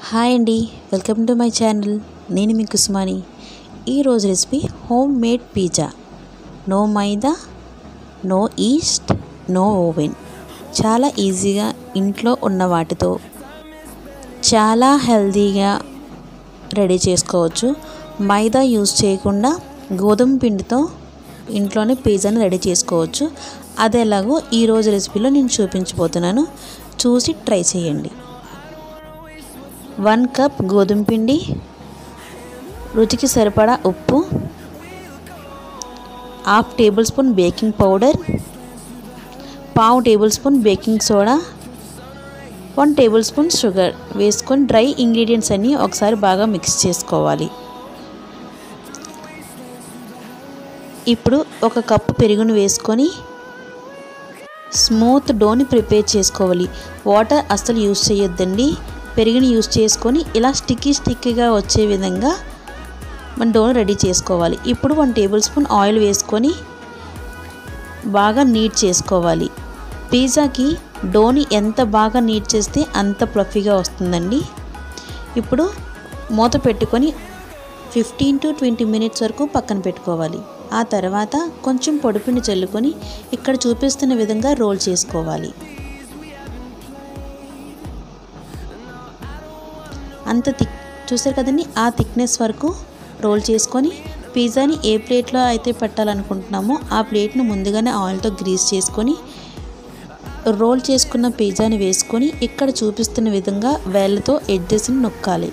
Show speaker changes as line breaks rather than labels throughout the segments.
hi అండి welcome to my channel నేను మీ కుస్మాని ఈరోజు recipe home made pizza no maida no yeast no oven చాలా ఈజీగా ఇంట్లో ఉన్న వాటితో చాలా హెల్తీగా రెడీ చేసుకోవచ్చు మైదా యూజ్ చేయకుండా గోధుమ పిండితో ఇంట్లోనే పిజ్జాని రెడీ చేసుకోవచ్చు అది ఎలాగో ఈరోజు రెసిపీలో నేను చూపించబోతున్నాను చూసి ట్రై చేయండి వన్ కప్ గోధుమ పిండి రుచికి సరిపడా ఉప్పు half tablespoon baking powder పావు tablespoon baking soda one tablespoon sugar వేసుకొని డ్రై ఇంగ్రీడియంట్స్ అన్నీ ఒకసారి బాగా మిక్స్ చేసుకోవాలి ఇప్పుడు ఒక కప్పు పెరుగును వేసుకొని స్మూత్ డోని ప్రిపేర్ చేసుకోవాలి వాటర్ అస్సలు యూజ్ చేయొద్దండి పెరుగుని యూజ్ చేసుకొని ఇలా స్టిక్కీ స్టిక్కీగా వచ్చే విధంగా మన డోని రెడీ చేసుకోవాలి ఇప్పుడు వన్ టేబుల్ స్పూన్ ఆయిల్ వేసుకొని బాగా నీట్ చేసుకోవాలి పిజ్జాకి డోని ఎంత బాగా నీట్ చేస్తే అంత ప్లఫీగా వస్తుందండి ఇప్పుడు మూత పెట్టుకొని ఫిఫ్టీన్ టు ట్వంటీ మినిట్స్ వరకు పక్కన పెట్టుకోవాలి ఆ తర్వాత కొంచెం పొడిపిండి చల్లుకొని ఇక్కడ చూపిస్తున్న విధంగా రోల్ చేసుకోవాలి అంత థిక్ చూసారు కదండి ఆ థిక్నెస్ వరకు రోల్ చేసుకొని పిజ్జాని ఏ ప్లేట్లో అయితే పెట్టాలనుకుంటున్నామో ఆ ప్లేట్ను ముందుగానే ఆయిల్తో గ్రీస్ చేసుకొని రోల్ చేసుకున్న పిజ్జాని వేసుకొని ఇక్కడ చూపిస్తున్న విధంగా వేళ్ళతో ఎడ్జెస్ని నొక్కాలి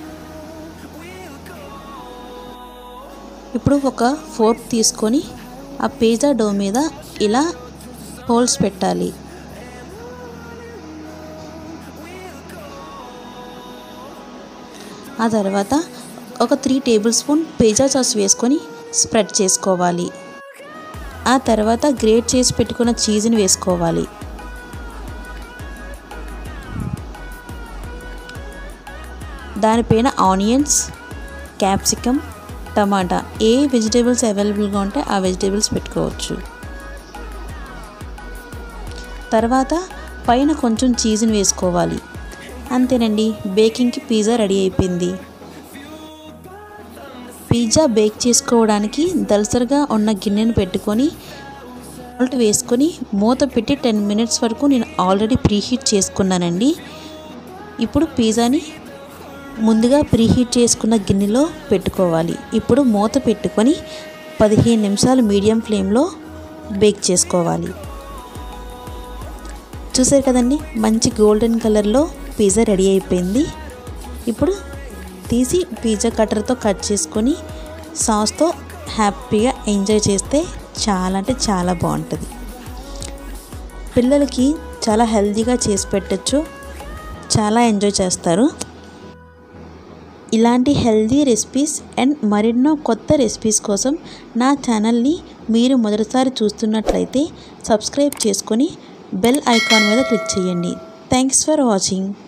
ఇప్పుడు ఒక ఫోర్క్ తీసుకొని ఆ పిజ్జా డో మీద ఇలా హోల్స్ పెట్టాలి ఆ తర్వాత ఒక three tablespoon pizza sauce వేసుకొని స్ప్రెడ్ చేసుకోవాలి ఆ తర్వాత గ్రేట్ చేసి పెట్టుకున్న చీజ్ని వేసుకోవాలి దానిపైన ఆనియన్స్ క్యాప్సికమ్ టమాటా ఏ వెజిటేబుల్స్ అవైలబుల్గా ఉంటే ఆ వెజిటేబుల్స్ పెట్టుకోవచ్చు తర్వాత పైన కొంచెం చీజ్ని వేసుకోవాలి అంతేనండి బేకింగ్కి పిజ్జా రెడీ అయిపోయింది పిజ్జా బేక్ చేసుకోవడానికి దలసరిగా ఉన్న గిన్నెను పెట్టుకొని సాల్ట్ వేసుకొని మూత పెట్టి టెన్ మినిట్స్ వరకు నేను ఆల్రెడీ ప్రీహీట్ చేసుకున్నానండి ఇప్పుడు పిజ్జాని ముందుగా ప్రీహీట్ చేసుకున్న గిన్నెలో పెట్టుకోవాలి ఇప్పుడు మూత పెట్టుకొని పదిహేను నిమిషాలు మీడియం ఫ్లేమ్లో బేక్ చేసుకోవాలి చూసారు కదండి మంచి గోల్డెన్ కలర్లో పిజ్జా రెడీ అయిపోయింది ఇప్పుడు తీసి పిజ్జా కట్టర్తో కట్ చేసుకొని సాస్తో హ్యాపీగా ఎంజాయ్ చేస్తే చాలా అంటే చాలా బాగుంటుంది పిల్లలకి చాలా హెల్తీగా చేసి పెట్టచ్చు చాలా ఎంజాయ్ చేస్తారు ఇలాంటి హెల్దీ రెసిపీస్ అండ్ మరెన్నో కొత్త రెసిపీస్ కోసం నా ఛానల్ని మీరు మొదటిసారి చూస్తున్నట్లయితే సబ్స్క్రైబ్ చేసుకొని బెల్ ఐకాన్ మీద క్లిక్ చేయండి థ్యాంక్స్ ఫర్ వాచింగ్